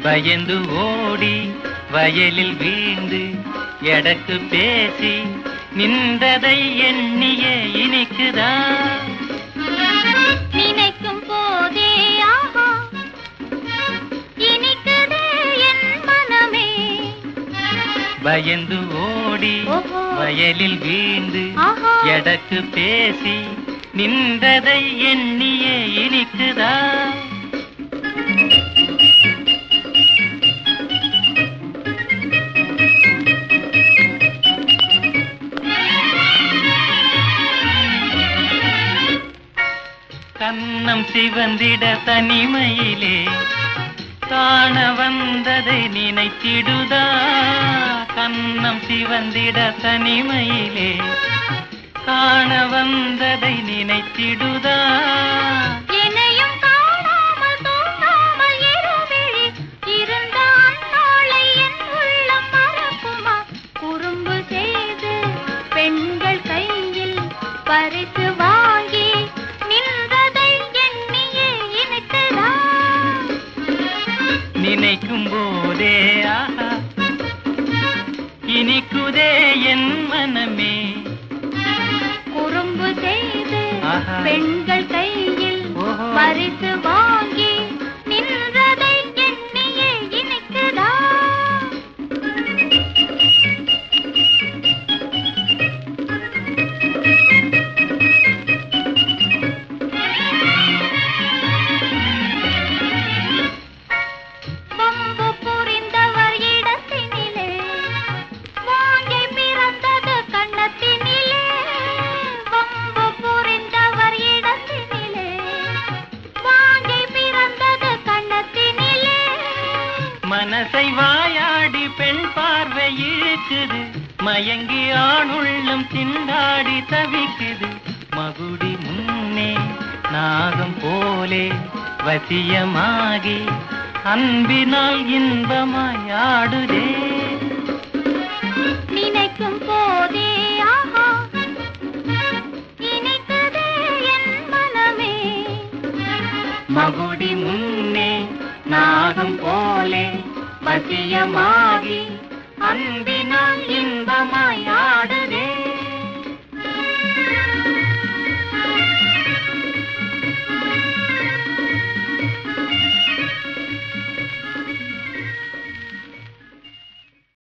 பயந்து ஓடி வயலில் வீழ்ந்து எடக்கு பேசி நின்றதை எண்ணியே இனிக்குதா நினைக்கும் போதே ஆஹா இனிக்குதே என் மனமே பயந்து ஓடி ஓஹோ. வயலில் வீழ்ந்து ஆஹா. எடக்கு பேசி நின்றதை எண்ணியே இனிக்குதா கன்னம் சிவந்திட தனிமையிலே காண வந்ததை நினைத்திடுதா கன்னம் சிவந்திட தனிமையிலே காண வந்ததை நினைத்திடுதா என்னையும் காணாமல் தூங்காமல் இருவிழி இருந்த அந்நாளை என் உள்ளம் மறக்குமா குறும்பு செய்து பெண்கள் கையில் பறித்து வாங்கி நின்றதை எண்ணியே இனித்ததா நினைக்கும் போதே ஆஹா இனிக்குதே என் மனமே குறும்பு செய்து ஆஹா. பெண்கள் கையில் ஓஹோ. பறித்து வாங்கி நின்றதை எண்ணியே இனிக்குதா வம்பு புரிந்தவர் இடத்தினிலே வாங்கை பிறந்தது கண்ணத்தினிலே வம்பு புரிந்தவர் இடத்தினிலே வாங்கை பிறந்தது கண்ணத்தினிலே மனசை வாயாடி பெண் பார்வை இழுக்குது மயங்கி ஆணுள்ளம் திண்டாடி தவிக்குது மகுடி முன்னே நாகம் போலே வசியமாகி அன்பினால் இன்பமாய் ஆடுதே நினைக்கும் போதே ஆஹா இனிக்குதே என் மனமே மகுடி முன்னே நாகம் போலே வசியமாகி